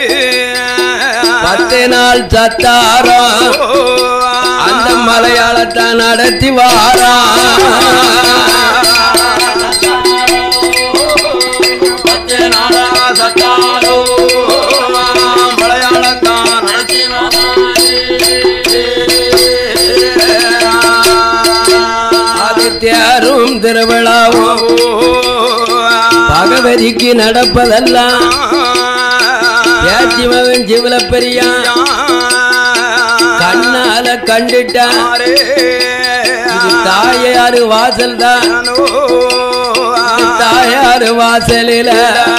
பத்து நாள் சத்தாரம் அந்த மலையாளத்தை நடத்தி வாரா மலையாளத்தான் அது தேரும் திருவிழாவும் பகவதிக்கு நடப்பதெல்லாம் பேச்சி மகன் ஜீவல பெரியா கண்ணால கண்டுட்டான் இது தாயாரு வாசல் தான் தாயாரு வாசலில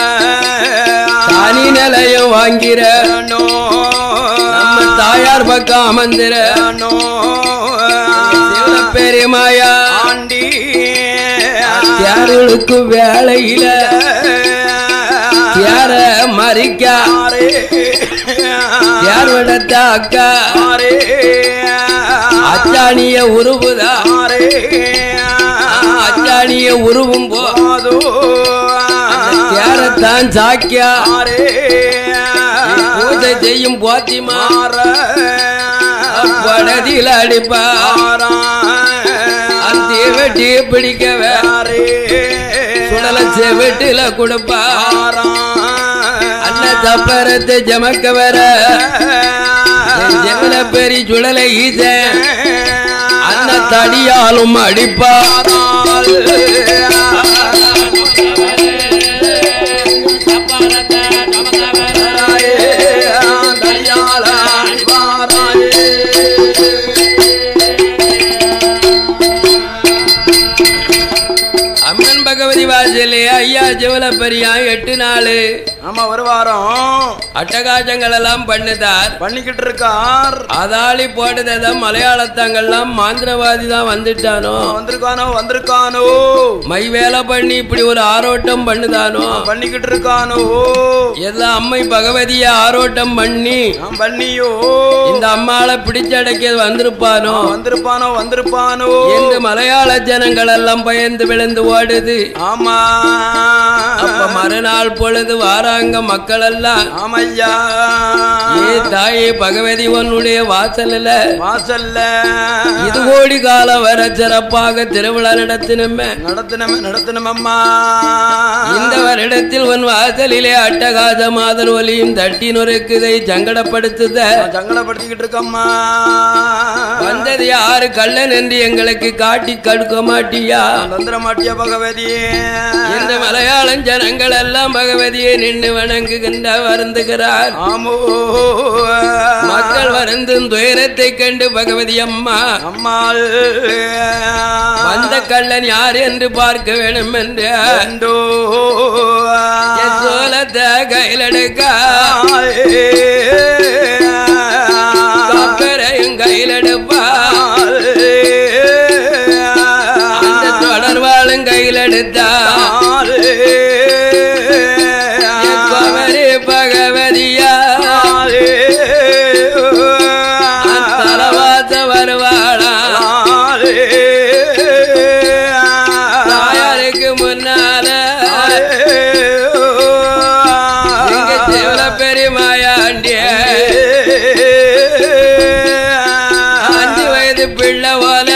தனி நிலையம் வாங்கிற நம்ம தாயார் பக்கம் அமர்ந்திர சிவன பெருமாயா ஆண்டி யாருக்கு வேலையில யார மறிக்கா யார் விடத்த அக்கா அச்சாணிய உருவுதா அச்சாணிய உருவும் போ யாரத்தான் சாக்கியா பூஜை பூஜை செய்யும் போத்திமா மாற படதியில் அடிப்பா அந்த வெட்டி பிடிக்கவே சுடல செவிட்டில கொடுப்பா அண்ண தப்பரத்தை ஜமக்க வர ஜெவல பெரி சுடலை ஈச அண்ண தடியாலும் அடிப்பா அம்மன் பகவதி வாசலே ஐயா ஜெவல பெரியா எட்டு நாள் ஆமா ஒரு வாரம் அட்டகாசங்கள் எல்லாம் பண்ணுதார் பண்ணிக்கிட்டு இருக்கார் அதாளி போட்டதான் மலையாளத்தாங்கெல்லாம் மாந்திரவாதி தான் வந்துட்டானோ வந்திருக்கானோ வந்திருக்கானோ மை வேலை பண்ணி இப்படி ஒரு ஆரோட்டம் பண்ணுதானோ பண்ணிக்கிட்டு இருக்கானோ எல்லாம் அம்மை பகவதிய ஆரோட்டம் பண்ணி நான் பண்ணியோ இந்த அம்மாளை பிடிச்சடைக்க வந்திருப்பானோ வந்திருப்பானோ வந்திருப்பானோ என்று மலையாள ஜனங்கள் எல்லாம் பயந்து விழுந்து ஓடுது ஆமா அப்ப மறுநாள் பொழுது வாராங்க மக்கள் எல்லாம் ஆமையா ஏ தாயே பகவதி உன்னுடைய வாசல்ல வாசல்ல இது கோடி காலம் வர சிறப்பாக திருவிழா நடத்தினமே நடத்தினமே நடத்தினமம்மா இந்த வருடத்தில் உன் வாசலிலே அட்டகாத மாதல் ஒலியும் தட்டி நுறுக்குதை சங்கடப்படுத்துத நான் சங்கடப்படுத்திக்கிட்டு இருக்கம்மா வந்தது யாரு கள்ளன் என்று எங்களுக்கு காட்டி கடுக்க மாட்டியா தந்திர மாட்டியா பகவதி இந்த மலையாளம் ஜனங்கள் எல்லாம் பகவதியை நின்று வணங்குகின்ற வருந்துகிறார் ஆமோ மக்கள் வருந்தும் துயரத்தை கண்டு பகவதி அம்மா அம்மாள் வந்த கள்ளன் யார் என்று பார்க்க வேண்டும் என்று அண்டோ சோலத்தை கையிலெடுக்க கப்பரையும் கையிலெடுப்பா அந்த தொடர்வாளும் கையிலெடுத்தா குமரி பகவதியா தலவாச வருவாளா தாயாருக்கு முன்னால எங்க சிவல பெரியமாயாண்டிய அஞ்சு வயது பிள்ளை போல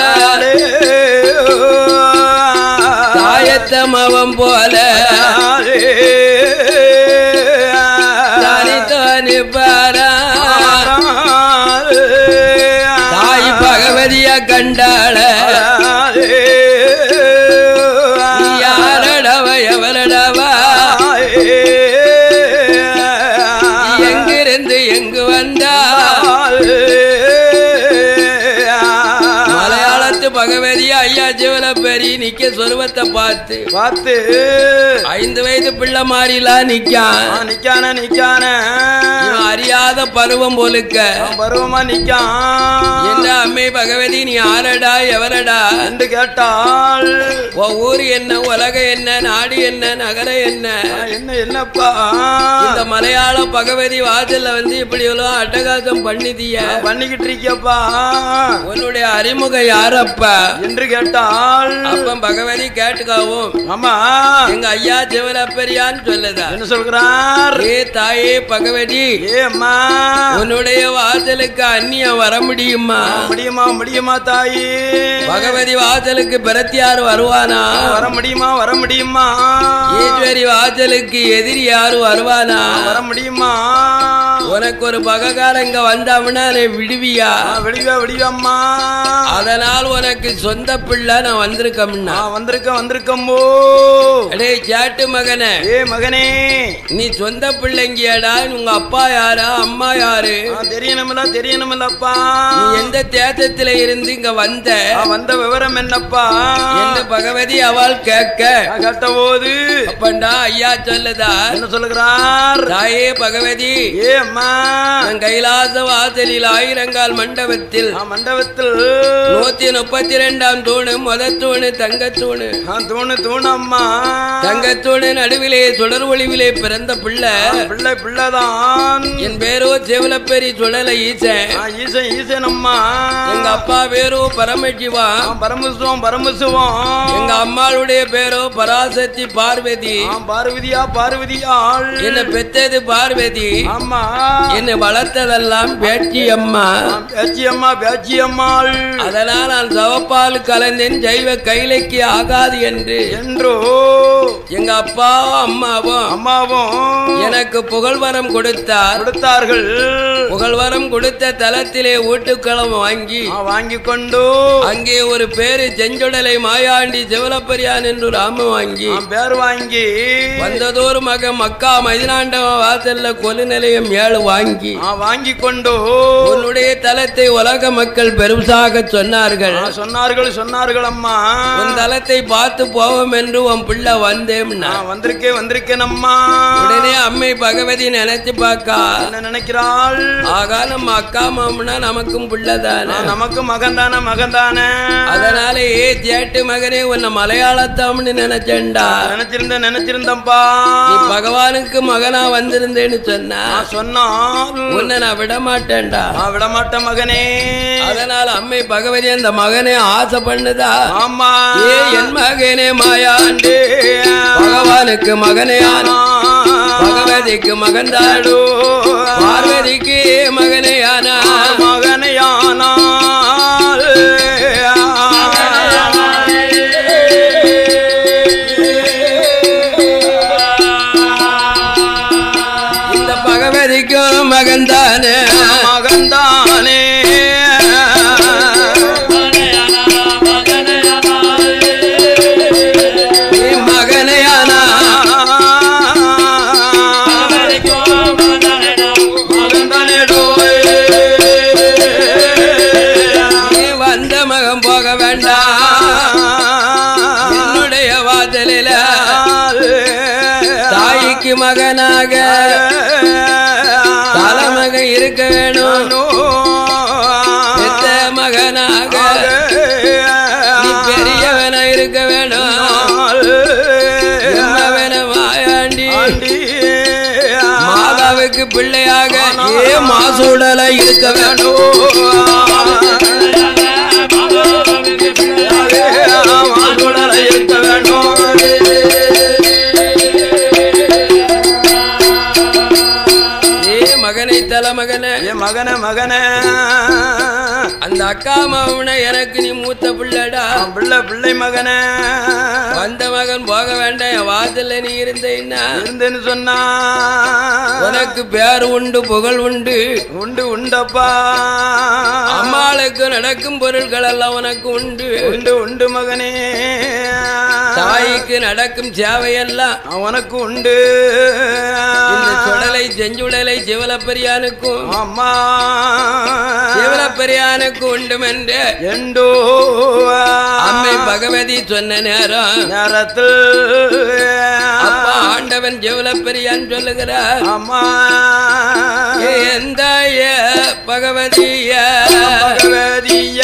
தாயத்தமவம் போல தனி தோனி பாரா தாய் பகவதியா கண்டாள நீ யாரடவ எவரடவா எங்கிருந்து எங்கு வந்தா மலையாளத்து பகவதி ஐயா சிவல பெரி நிக்க சொருவத்தை பார்த்து பார்த்து ஐந்து வயது பிள்ளை மாறிலாம் நிக்கான் ஆ, நிக்கான நிக்கான இவன் அறியாத பருவம் போலுக்க பருவமா நிக்கான் என்ன அம்மை பகவதி நீ ஆரடா எவரடா என்று கேட்டாள் உன் ஊர் என்ன உலகம் என்ன நாடு என்ன நகரம் என்ன ஆ, என்ன என்னப்பா இந்த மலையாள பகவதி வாசல்ல வந்து இப்படி எல்லாம் அட்டகாசம் பண்ணிதிய பண்ணிக்கிட்டு இருக்கியப்பா உன்னுடைய அறிமுகம் யாரப்பா என்று கேட்டாள் அப்ப பகவதி கேட்டுக்காவும் ஆமா எங்க ஐயா சிவலப்பெரியான்னு சொல்லுதா என்ன சொல்கிறார் ஏ தாயே பகவதி ஏ அம்மா உன்னுடைய வாசலுக்கு அந்நியம் வர முடியுமா முடியுமா முடியுமா தாயி பகவதி வாசலுக்கு பிரத்தியார் வருவானா வர முடியுமா வர முடியுமா ஈஸ்வரி வாசலுக்கு எதிரி யாரு வருவானா வர முடியுமா உனக்கு ஒரு பககாரங்க வந்தாங்கன்னா அதை விடுவியா ஆ, விடிவா விடிவாம்மா அதனால் உனக்கு சொந்த பிள்ளை நான் வந்திருக்கம்னா நான் வந்திருக்க வந்திருக்கம்போ அடே சேட்டு மகனே ஏ மகனே நீ சொந்த பிள்ளைங்கியாடா உங்க அப்பா யாரா அம்மா யாரு ஆ, தெரியணுமில்ல தெரியணுமில்லப்பா நீ எந்த தேசத்துல இருந்து இங்க வந்த ஆ, வந்த விவரம் என்னப்பா என்று பகவதி அவள் கேட்க நான் கேட்டபோது அப்பண்டா ஐயா சொல்லுதா என்ன சொல்லுகிறார் தாயே பகவதி ஏ அம்மா நான் கைலாச வாசலில் ஆயிரங்கால் மண்டபத்தில் ஆ, மண்டபத்தில் நூத்தி முப்பத்தி இருபத்தி ரெண்டாம் தூணு முத தூணு தங்கத்தூணு ஆ, தூணு தூணம்மா தங்கத்தூணு நடுவிலே சுடர் ஒளிவிலே பிறந்த பிள்ளை பிள்ளை பிள்ளைதான் என் பேரோ செவலப்பெரி சுழல ஈசன் ஆ, ஈசன் ஈசன் அம்மா எங்க அப்பா பேரோ பரமசிவா ஆ, பரமசிவம் பரமசிவம் எங்க அம்மாளுடைய பேரோ பராசக்தி பார்வதி ஆ, பார்வதியா பார்வதியாள் என்ன பெத்தது பார்வதி ஆமா என்னை வளர்த்ததெல்லாம் பேச்சி அம்மா ஆ, பேச்சி அம்மா பேச்சி அம்மாள் அதனால் நான் சவப்பால் கலந்தேன் ஜைவ கைலைக்கு ஆகாது என்று என்றோ எங்க அப்பாவும் அம்மாவும் அம்மாவும் எனக்கு புகழ்வரம் கொடுத்தார் கொடுத்தார்கள் புகழ்வரம் கொடுத்த தலத்திலே ஊட்டுக்களம் வாங்கி ஆ, வாங்கி கொண்டு அங்கே ஒரு பேரு செஞ்சொடலை மாயாண்டி சிவலப்பரியான் என்று ராம வாங்கி ஆ, பேர் வாங்கி வந்ததோர் மக மக்கா மதினாண்டவ வாசல்ல கொலு நிலையம் ஏழு வாங்கி ஆ, வாங்கி கொண்டு உன்னுடைய தலத்தை உலக மக்கள் பெருசாக சொன்னார்கள் ஆ, சொன்னார்கள் சொன்னார்கள் அம்மா உன் தலத்தை பார்த்து போவோம் என்று உன் பிள்ளை வந்தேம்னா ஆ, வந்திருக்கேன் வந்திருக்கேன் அம்மா உடனே அம்மை பகவதி நினைச்சு பார்க்கா என்ன நினைக்கிறாள் ஆகா நம்ம அக்கா மாமனா நமக்கும் பிள்ளைதானே ஆ, நமக்கு மகன் தானே மகன் தானே அதனால ஏ சேட்டு மகனே உன்னை மலையாளத்தாம்னு நினைச்சேன்டா நினைச்சிருந்த நினைச்சிருந்தப்பா நீ பகவானுக்கு மகனா வந்திருந்தேன்னு சொன்னா நான் சொன்னால் உன்னை நான் விட மாட்டேன்டா நான் விடமாட்டேன் மகனே அதனால அம்மை பகவதி அந்த மகனே ஆசை பண்ணுதா ஆமா ஏ என் மகனே மாயாண்டு பகவானுக்கு மகனே ஆனா பகவதிக்கு மகன்தாடு பார்வதிக்கு மகனே ஆனா மகனையானால் இந்த பகவதிக்கும் மகன்தானே மகன்தானே நீ மகனே ஆனா நீ வந்த மகன் போக வேண்டாம் என்னுடைய வாசலில தாய்க்கு மகனாக தலைமக இருக்க வேணும் பெத்த மகனாக நீ பெரியவனா இருக்க வேணும் என்னவன மாயாண்டி மாதாவுக்கு பிள்ளையாக ஏ மாசூடல இருக்க வேணும் இருக்க வேண்டும் ஏ மகனை தலைமகன என் மகனே மகனே அந்த அக்கா மாமனை எனக்கு நீ மூத்த பிள்ளைடா பிள்ளை பிள்ளை மகனே வந்த மகன் போக வேண்டாம் என் வாசல்ல நீ இருந்தேன்னா இருந்தேன்னு சொன்னா உனக்கு பேர் உண்டு புகழ் உண்டு உண்டு உண்டப்பா அம்மாளுக்கு நடக்கும் பொருட்கள் எல்லாம் உனக்கு உண்டு உண்டு உண்டு மகனே தாய்க்கு நடக்கும் சேவையெல்லாம் உனக்கு உண்டு இந்த சுடலை செஞ்சுடலை சிவலப்பெரியானுக்கும் அம்மா சிவலப்பெரியானுக்கு உண்டும் என்று எண்டோ அம்மை பகவதி சொன்ன நேரம் நேரத்தில் அப்பா ஆண்டவன் சிவலப்பெரியான் சொல்லுகிறார் அம்மா எந்த பகவதிய பகவதிய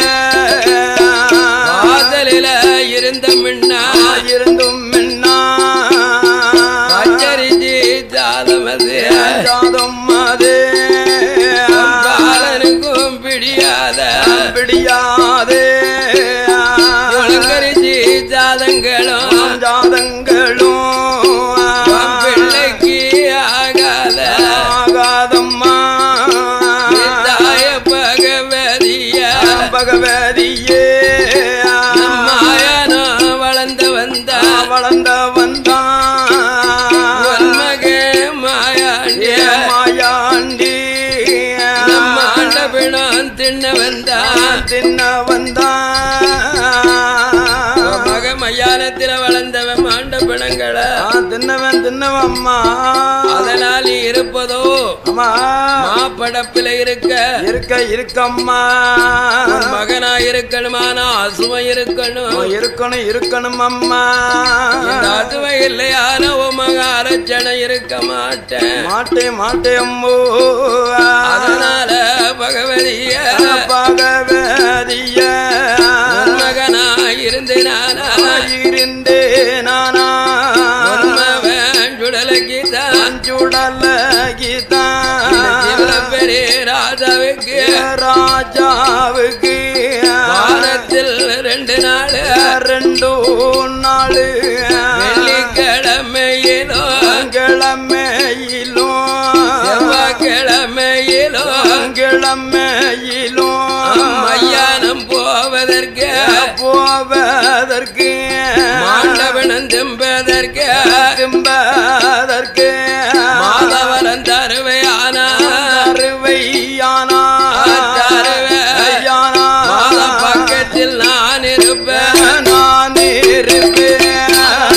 வாசலில இருந்த முன்னா இருந்தும் மின்னா பச்சரிசி ஜாதமது ஜாதம் அது பாலனுக்கும் பிடியாத பிடியாதே உலங்கரிசி ஜாதங்களும் ஜாதங்களும் பிள்ளைக்கு ஆகாத ஆகாதம்மா தாய பகவதிய பகவதியே மாயனோ வளர்ந்து வந்த வளர்ந்த வந்தான் உன்மக மாயாண்டிய மாயாண்டி நம்ம ஆண்டபிணம் தின்ன வந்தா தின்ன வந்தான் மக மயானத்தில வளர்ந்தவன் மாண்ட பிணங்களை தின்னவன் தின்னவம்மா அதனால் நீ இருப்பதோ அம்மா மாப்படப்பில இருக்க இருக்க இருக்கம்மா உன் மகனா இருக்கணுமானா அசுவை இருக்கணும் இருக்கணும் இருக்கணும் அம்மா இந்த அசுவை இல்லையான உன் மக அரச்சனை இருக்க மாட்டேன் மாட்டே மாட்டே அம்மோ அதனால பகவதிய பகவதிய உன் மகன் இருந்து நானா இருந்தே நானா உண்மவன் சுடலைக்கு தான் சுடலகிதான் பெரிய ராஜாவுக்கு ராஜாவுக்கு வாரத்தில் ரெண்டு நாள் ரெண்டு நாள் வெள்ளிக்கிழமையிலும் கிழமையிலும் செவ்வாய்க்கிழமையிலும் கிழமையிலும் மையானம் போவதற்கு போவதற்கு மாண்டவனம் திம்பதற்கு திரும்பதற்கு மாதவரம் தருவையானா அறுவையானா தருவையானா மாத பக்கத்தில் நான் இருப்பேன் நான் இருப்பேன்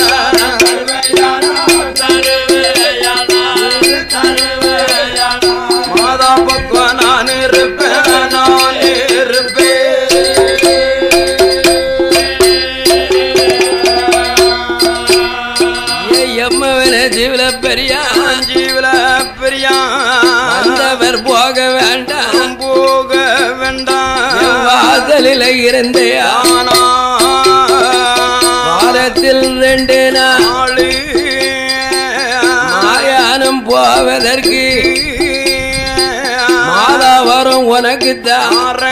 மாதா பக்கம் நான் இருப்பேன் நான் எம்மவன ஜீவல பெரியா இருப்பேன் ஜீவல பிரியா வந்தவர் போக வேண்டாம் போக வேண்டாம் வாசலில் இருந்தையா ஆனா வாரத்தில் ரெண்டு நாள் நாளு மாயானம் போவதற்கு மாதா வரும் உனக்கு தான்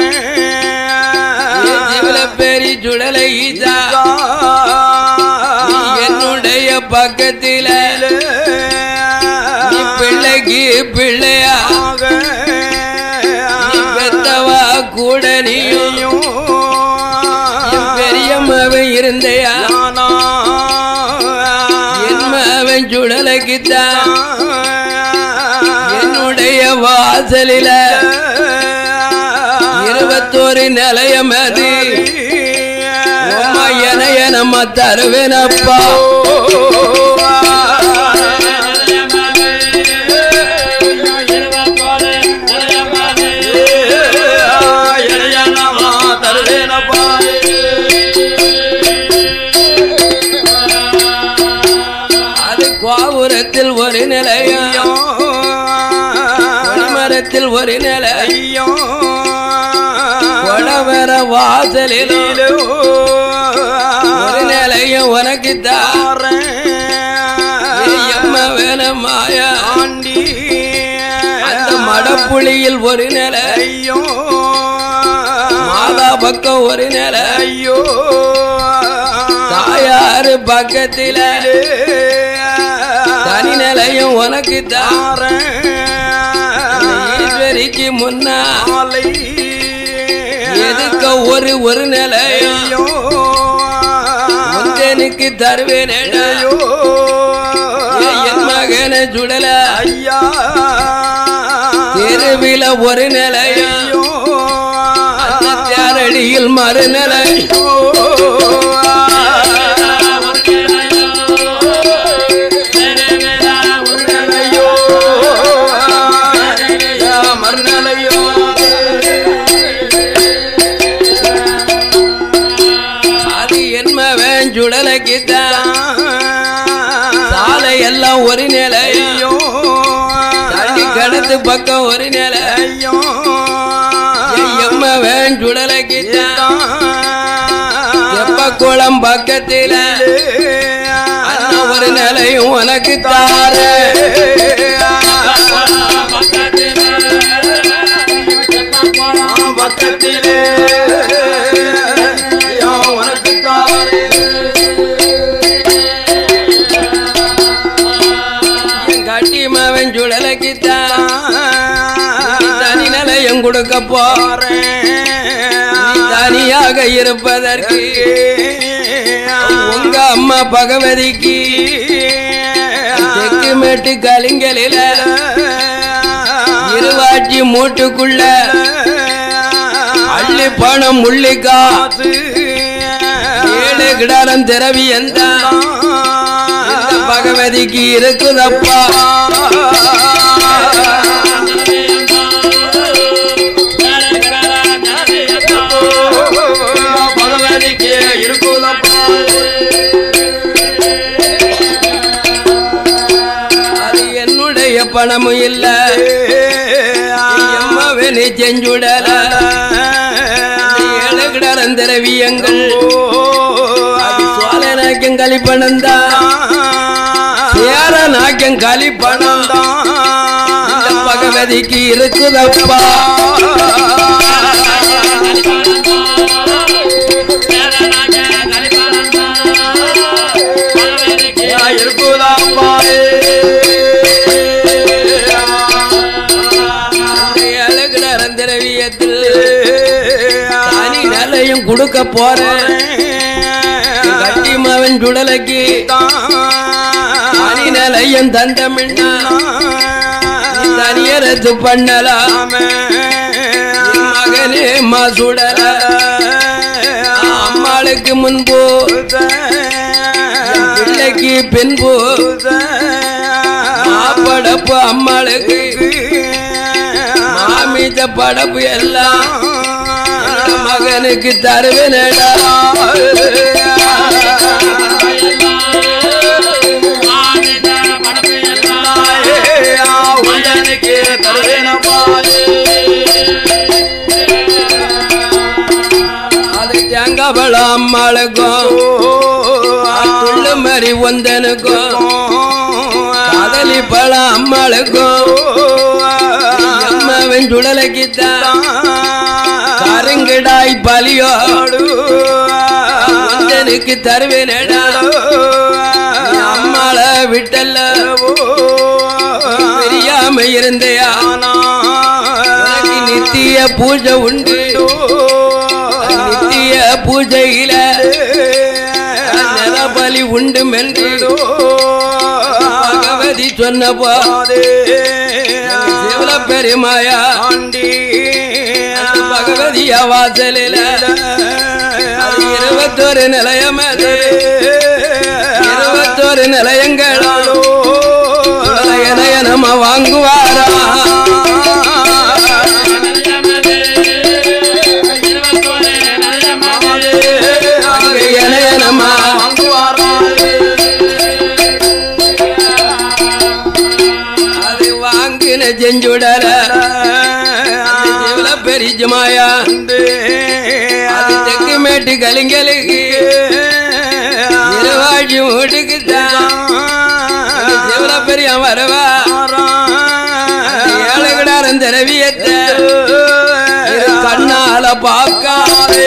ஜீவல பெரி சுடலை ஈசா நீ என்னுடைய பக்கத்தில நீ பிள்ளைக்கு பிள்ளையா நீ பெத்தவா கூட நீயும் என் பெரியம்மாவன் இருந்தையா என்மாவன் சுடலைக்கு தான் என்னுடைய வாசலில இருபத்தோரு நிலையம் அது உம்மா எனைய நம்ம தருவேனப்பா அது கோபுரத்தில் ஒரு நிலையம் மரத்தில் ஒரு நிலை கொடவர வாசலில் ஒரு நிலையம் உனக்கு தான் எம்ம வேணமாயா அந்த மடப்புளியில் ஒரு நிலை மாதா பக்கம் ஒரு நிலை ஐயோ தாயாரு பக்கத்தில தனி நிலையம் உனக்கு தான் ஈஸ்வரிக்கு முன்னா எதுக்க ஒரு ஒரு நிலையம் முந்தனுக்கு தருவேனேடா என் மகன சுடல தெருவில ஒரு நிலையம் அந்த தேரடியில் மறுநிலை அது என்மவன் சுடலைக்கு தான் சாலை எல்லாம் ஒரு நிலையம் தண்ணி கடத்து பக்கம் ஒரு நிலை எம்மவன் சுடலைக்கு தான் எப்ப குளம் பக்கத்தில அந்த ஒரு நிலையும் உனக்கு தாரு பக்கத்திலே உனக்கு தாரு என் கட்டி மவன் சுடலைக்கு தான் தனி நிலையம் கொடுக்க போறேன் நீ தனியாக இருப்பதற்கு உங்க அம்மா பகவதிக்கு தெற்கு மேட்டு கலிங்கலில இருவாட்சி மூட்டுக்குள்ள அள்ளி பணம் முள்ளிக்கா ஏழு கிடாரம் திரவி எந்த பகவதிக்கு இருக்குதப்பா பகவதிக்கு இருக்குதப்பா அது என்னுடைய பணமும் இல்ல எம்மவே நீ செஞ்சுடல ஏழு கிடாரம் திரவியங்கள் கலிப்பணந்தான் சேர நாக்கியம் கலிப்பணம் இந்த பகவதிக்கு இருக்குதப்பா ஏழுகிடாரன் திரவியத்தில் தனி நிலையும் கொடுக்க போறேன் கட்டி மவன் சுடலைக்கு தனி நிலையம் தந்தமின்னா தனியரத்து பண்ணலாம் மகனே மா சுடல அம்மாளுக்கு முன்பு பிள்ளைக்கு பின்பு மாப்படப்பு அம்மாளுக்கு மாமித படப்பு எல்லாம் இந்த மகனுக்கு தருவேனடா அது தேங்காய் பழம் அம்மாளுக்கும் துள்ளு மாதிரி ஒந்தனுக்கும் கதலி பழம் அம்மாளுக்கும் அம்மாவின் சுடலைக்குத்தான் கருங்கிடாய் பலியோடு ஒந்தனுக்கு தருவேனடா அம்மாள விட்டல்ல தெரியாம இருந்தையா உனக்கு நித்திய பூஜை உண்டு நித்திய பூஜையில நிலபலி உண்டு மென்று பகவதி சொன்னப்போ சிவல பெருமாயா பகவதியா வாசலில அது இருபத்தோரு நிலையம் அது இருபத்தோரு நிலையங்களோ நிலைய நம்ம வாங்குவாரா அங்கே இணைய நம்ம அது வாங்கின செஞ்சுடல சிவல பெரிஜமாயா அது தெக்கு மேட்டு கலிங்கலுக்கு இருவாழி வீட்டுக்கு சிவல பெரிய வரவா ஏழைகிடாரன் திரவியத்தை இரு கண்ணால பார்க்காதே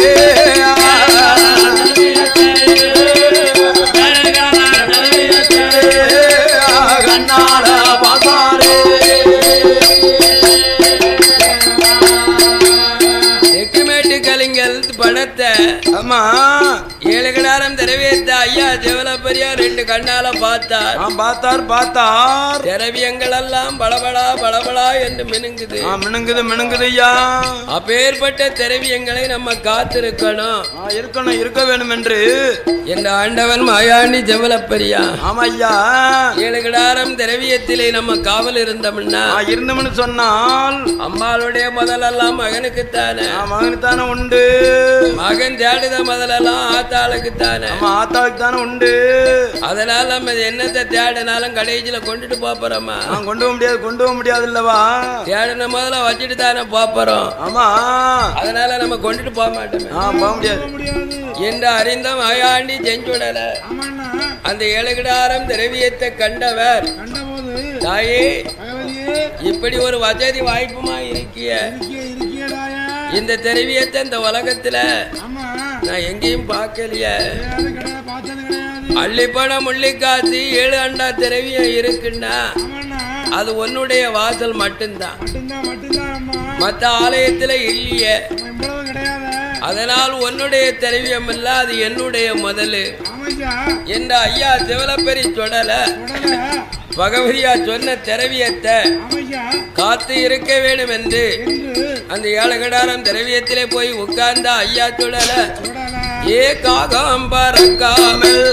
தெக்குமேட்டு கலிங்கல் பணத்தை ஆமா ஏழுகடாரம் திரவியத்த ஐயா ஜெவலப்பரியா ரெண்டு கண்ணால பார்த்தார் ஆ, பார்த்தார் பார்த்தார் திரவியங்கள் எல்லாம் பளபளா பளபளா என்று மினுங்குது ஆ, மினுங்குது மினுங்குது ஐயா அப்பேற்பட்ட திரவியங்களை நம்ம காத்திருக்கணும் ஆ, இருக்கணும் இருக்க வேணும் என்று என்ற ஆண்டவன் மாயாண்டி ஜெவலப்பரியா ஆமா ஐயா ஏழுகடாரம் திரவியத்திலே நம்ம காவல் இருந்தோம்னா ஆ, இருந்தோம்னு சொன்னால் அம்மாளுடைய முதலெல்லாம் மகனுக்குத்தானே ஆ, மகனுக்கு தானே உண்டு மகன் தேடுத முதலெல்லாம் ஆத்தாளுக்குத்தானே ஆமா ஆத்தாளுக்கு தானே உண்டு அதனால நம்ம என்னத்தை தேடினாலும் கடைசியில கொண்டுட்டு போறோமா ஆ, கொண்டு போக முடியாது கொண்டு போக முடியாது இல்லவா தேடின முதல்ல வச்சுட்டு தானே போறோம் ஆமா அதனால நம்ம கொண்டுட்டு போக மாட்டோமே ஆ போக முடியாது முடியாது என்று அறிந்த மாயாண்டி செஞ்சுடல ஆமாண்ணா அந்த ஏழுகிடாரம் திரவியத்தை கண்டவர் கண்டபோது தாயே பகவதியே இப்படி ஒரு வசதி வாய்ப்புமா இருக்கிய இருக்கிய இருக்கியடாயா இந்த திரவியத்தை இந்த உலகத்துல ஆமா நான் எங்கேயும் பார்க்கலையே கிடையாது கிடையாது பார்த்தது கிடையாது அள்ளிப்பணம் முள்ளிக்காசி ஏழு அண்டா திரவியம் இருக்குன்னா ஆமாண்ணா அது உன்னுடைய வாசல் மட்டும்தான் மட்டும்தான் மட்டும்தான் அம்மா மத்த ஆலயத்துல இல்லையே நம்ம இவ்வளவு கிடையாது அதனால் உன்னுடைய திரவியம் இல்ல அது என்னுடைய முதலு ஆமையா என்ற ஐயா சிவலப்பெரி சொடல உடல பகவதியா சொன்ன திரவியத்தை ஆமையா காத்து இருக்க வேண்டும் என்று என்று அந்த ஏழகடாரம் திரவியத்திலே போய் உட்கார்ந்த ஐயா சுடல உடல ஏ காகம் பறக்காமல்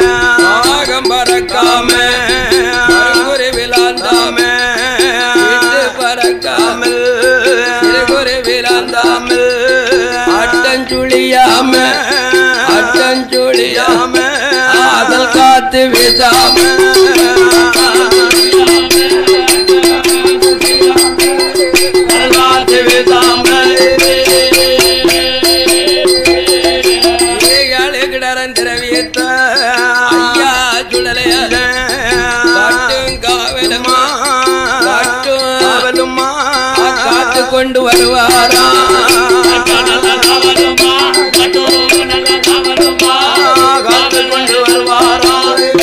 காகம் பறக்காமல் மறுகுறி விளாந்தாமல் விட்டு பறக்காமல் சிறுகுறி விளாந்தாமல் அட்டஞ்சுழியாம அட்டஞ்சுழியாம ஆதல் காத்து விசாம திரவியத்த ஐயா சுடலைய காட்டும் காவலுமா காட்டும் காவலுமா காத்து கொண்டு வருவாரா காத்து கொண்டு வருவாரா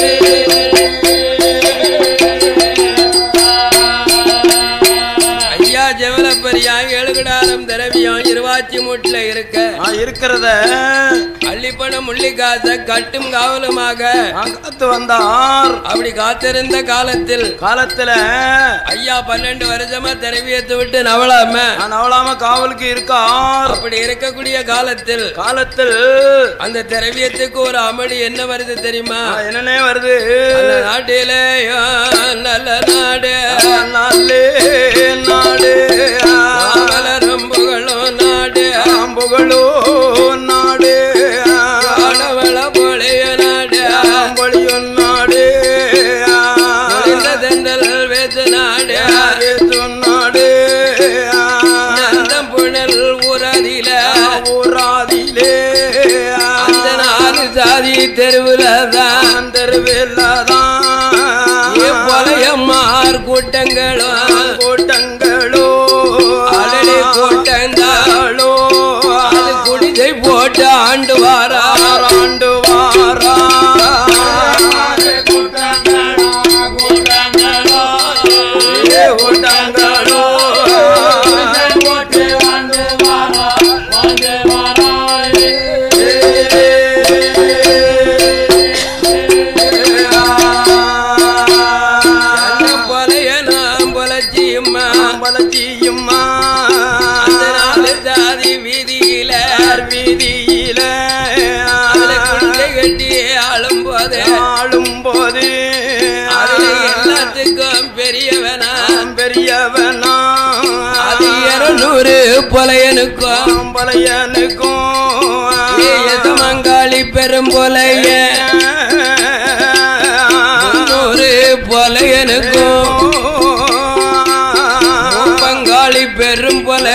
ஐயா ஜெவலப்பரியா எழுகடாரம் திரவியம் இருவாச்சி மூட்டில் இருக்க ஆ, இருக்கிறத அள்ளிப்பணம் முள்ளிக்காச கட்டும் காவலுமாக ஆ, காத்து வந்தார் அப்படி காத்திருந்த காலத்தில் காலத்துல ஐயா பன்னெண்டு வருஷமா திரவியத்தை விட்டு நவளாம நான் அவளாம காவலுக்கு இருக்கார் அப்படி இருக்கக்கூடிய காலத்தில் காலத்தில் அந்த திரவியத்துக்கு ஒரு அமளி என்ன வருது தெரியுமா ஆ, என்னன்னே வருது அந்த நாட்டிலே ஆ, நல்ல நாடு நாளே நாடு மலரும் புகழும் நாடு புகழோ நாடு ஆடவள பொழிய நாடு பொழியும் நாடு பொழிந்த தென்றல் வேத்து நாடு நாடு நந்தம் புனல் ஊரதில ஊராதிலே அந்த நாலு சாதி தெருவுல தான் தெருவில்லதான் பழையம்மார் கூட்டங்களும் கூட்டங்களோ அடடி கூட்டந்தாளோ அது குடிசை போட்டு ஆண்டு வாரா ஆண்டு வாரா ஏ கூட்டங்களோ பழைய நாம் பொலச்சியம்மா பலச்சியும்மா அந்த நாலு சாதி வீதியில வீதியில அதுல குடிசை கட்டி ஆளும் போது ஆளும் போது அதுல எல்லாத்துக்கும் பெரியவனா பெரியவனா அது இருநூறு பொலையனுக்கும் பலையனுக்கும் எதமங்காளி பெரும் பொலைய முன்னூறு பொலையனுக்கும் பங்காளி பெரும் பொலைய